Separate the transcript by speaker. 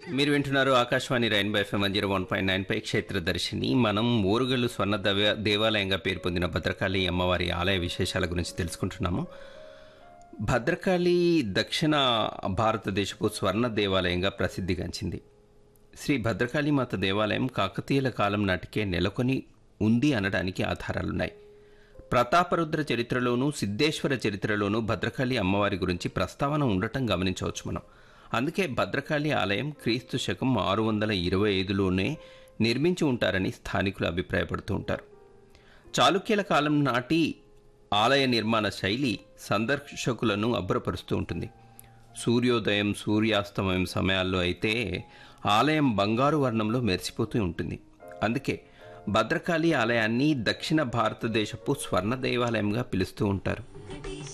Speaker 1: మీరు వింటున్నారు Akashvani rainbow FM one zero one point nine పై క్షేత్ర దర్శిని మనం ఊరుగల్లు స్వర్ణ దవ దేవాలయంగా పేరు పొందిన భద్రకాళి అమ్మవారి ఆలయ విశేషాల గురించి తెలుసుకుంటున్నాము భద్రకాళి దక్షిణ భారతదేశపు స్వర్ణ దేవాలయంగా ప్రసిద్ధిగాంచింది శ్రీ భద్రకాళి మాత దేవాలయం కాకతీయుల కాలం నాటికే నెలకొని ఉంది అనడానికి ఆధారాలున్నాయి ప్రతాపరుద్ర చరిత్రలోనూ సిద్ధేశ్వర చరిత్రలోనూ భద్రకాళి అమ్మవారి గురించి ప్రస్తావన ఉండటం గమనించవచ్చు మనం అందుకే భద్రకాళి ఆలయం క్రీస్తు శకం ఆరు వందల ఇరవై ఐదులోనే నిర్మించి ఉంటారని స్థానికులు అభిప్రాయపడుతూ ఉంటారు చాళుక్యుల కాలం నాటి ఆలయ నిర్మాణ శైలి సందర్శకులను అబ్బురపరుస్తూ ఉంటుంది సూర్యోదయం సూర్యాస్తమయం సమయాల్లో అయితే ఆలయం బంగారు వర్ణంలో మెరిసిపోతూ ఉంటుంది అందుకే భద్రకాళి ఆలయాన్ని దక్షిణ భారతదేశపు స్వర్ణ దేవాలయంగా పిలుస్తూ ఉంటారు